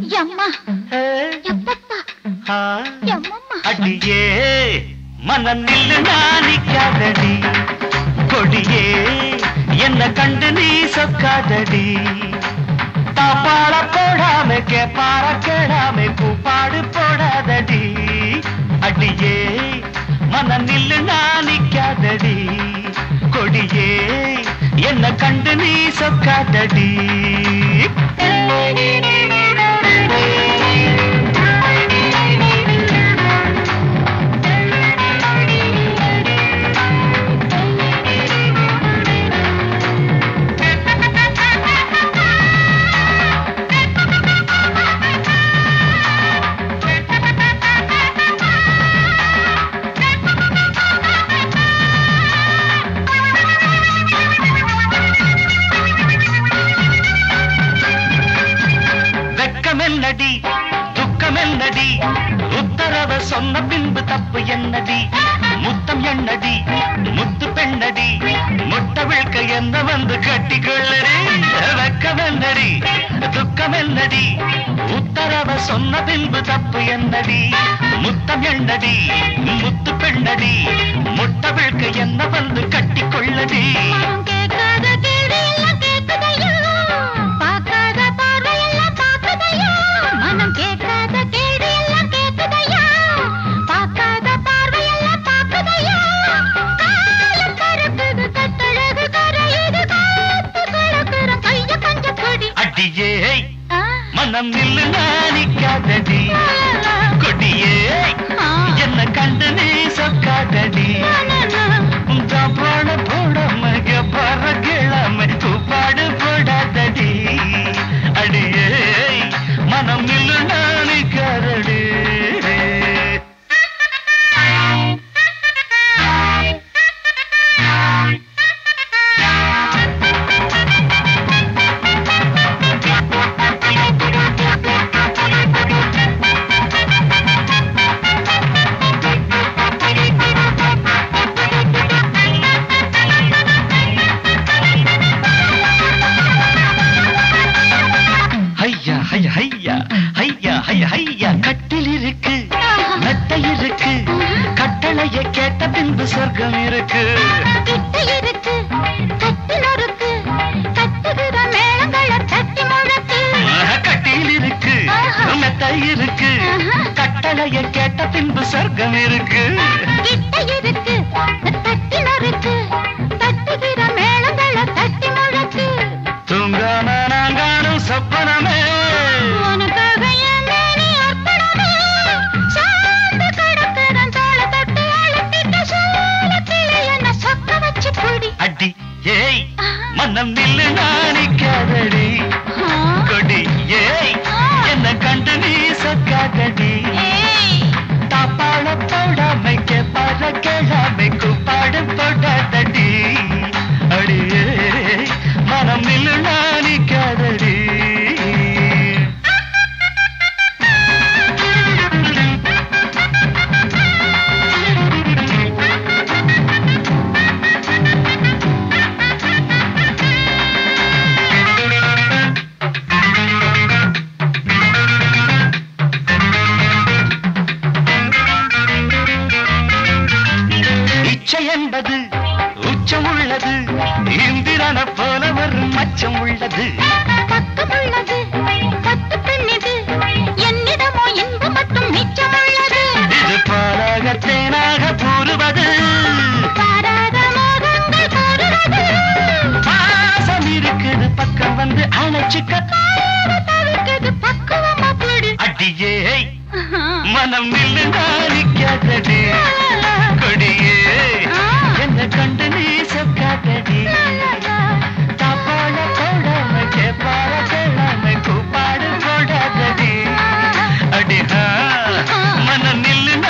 எம்மா ஏ, எப்பப்பா ஆ, எம்மம்மா அடியே மனம் நில்லு நாணிக்காதடி கொடியே என்ன கண்டு நீ சொக்காதடி தாப்பாள போடாம கேப்பார கேடாம கூப்பாடு போடாதடி அடியே மனம் நில்லு நாணிக்காதடி கொடியே என்ன கண்டு நீ சொக்காதடி வெக்கமென்னடி துக்கமென்னடி உத்தரவ சொன்ன பின்பு தப்பு என்னடி முத்தம் என்னடி முத்து பெண்ணடி முட்டை விழ்க்க என்ன வந்து கட்டிக்கொள்ளடி வெக்கமென்னடி துக்கமென்னடி உத்தரவ சொன்ன பின்பு தப்பு என்னடி முத்தம் என்னடி முத்து பெண்ணடி முட்டை விழ்க்க என்ன வந்து கட்டிக்கொள்ளடி மனம் கேட்காத கேள்வி எல்லாம் கேட்குதையா பார்க்காத பார்வை எல்லாம் பார்க்குதையா மனம் கேட்காத கேள்வி எல்லாம் கேட்குதையா பார்க்காத பார்வை எல்லாம் பார்க்குதையா காலம் கருக்குது கட்டழகு கரையுது காத்து கலக்குற கைய கஞ்ச கொடி அடியே ஆ, மனம் நில்லு நாணிக்காதடி கொடியே ஆ, என்ன கண்டு நீ சொக்காதடி நா, நா, உங்க போட போடாம பற கிழமை கூப்பாடு போடாதடி அடியே மனம் நில்லு நாணிக்காதடி ஐயா ஐயா ஐயா ஐயா ஐயா ஐயா கட்டில் இருக்கு மெத்தை இருக்கு கட்டளைய கேட்ட பின்பு சொர்க்கம் இருக்கு கிட்ட இருக்கு கட்டி நொறுக்கு கட்டுகிற மேளங்களை தட்டி முழக்கு கட்டில் இருக்கு மெத்தை இருக்கு கட்டளைய கேட்ட பின்பு சொர்க்கம் இருக்கு கிட்ட இருக்கு தட்டி நொறுக்கு தட்டுகிற மேளங்களை தட்டி முழக்கு தூங்காம நான் காணும் சொப்பனமே உனக்காக என் மேனி அர்ப்பணமே சார்ந்து கிடக்கிற தோளை தொட்டு அழுத்திட்ட சோளத்திலே என்ன சொக்க வச்சு புடி அடி ஏய் மனம் நில்லு நாணிக்காதடி கொடி ஏய் என்ன கண்டு நீ சொக்காதடி ஏய் தாப்பாள போடாமை கேப்பார கேளாமை கூப்பாடு போடாதடி அடியே மனம் நில்லு நாணிக்காதடி இச்சை என்பது உச்சம் உள்ளது இந்திரன போல ஒரு மச்சம் உள்ளது பக்கமுள்ளது பத்து பெண்ணிது என்னிடமோ இன்பம் மட்டும் மிச்சமுள்ளது இது பாலாக தேனாக கூறுவது பாராத மோகங்கள் கூறுவது பாசம் இருக்குது பக்கம் வந்து அணைச்சுக்க பாவ தவிர்க்குது பக்குவமா பிடி அடியே மனம் நில்லு நாணிக்காதடி கொடியே என்ன கண்டு நீ சொக்காதடி தாப்பாள போடாம கேப்பார கேளாம கூப்பாடு போடாதடி அடி மனம் நில்லு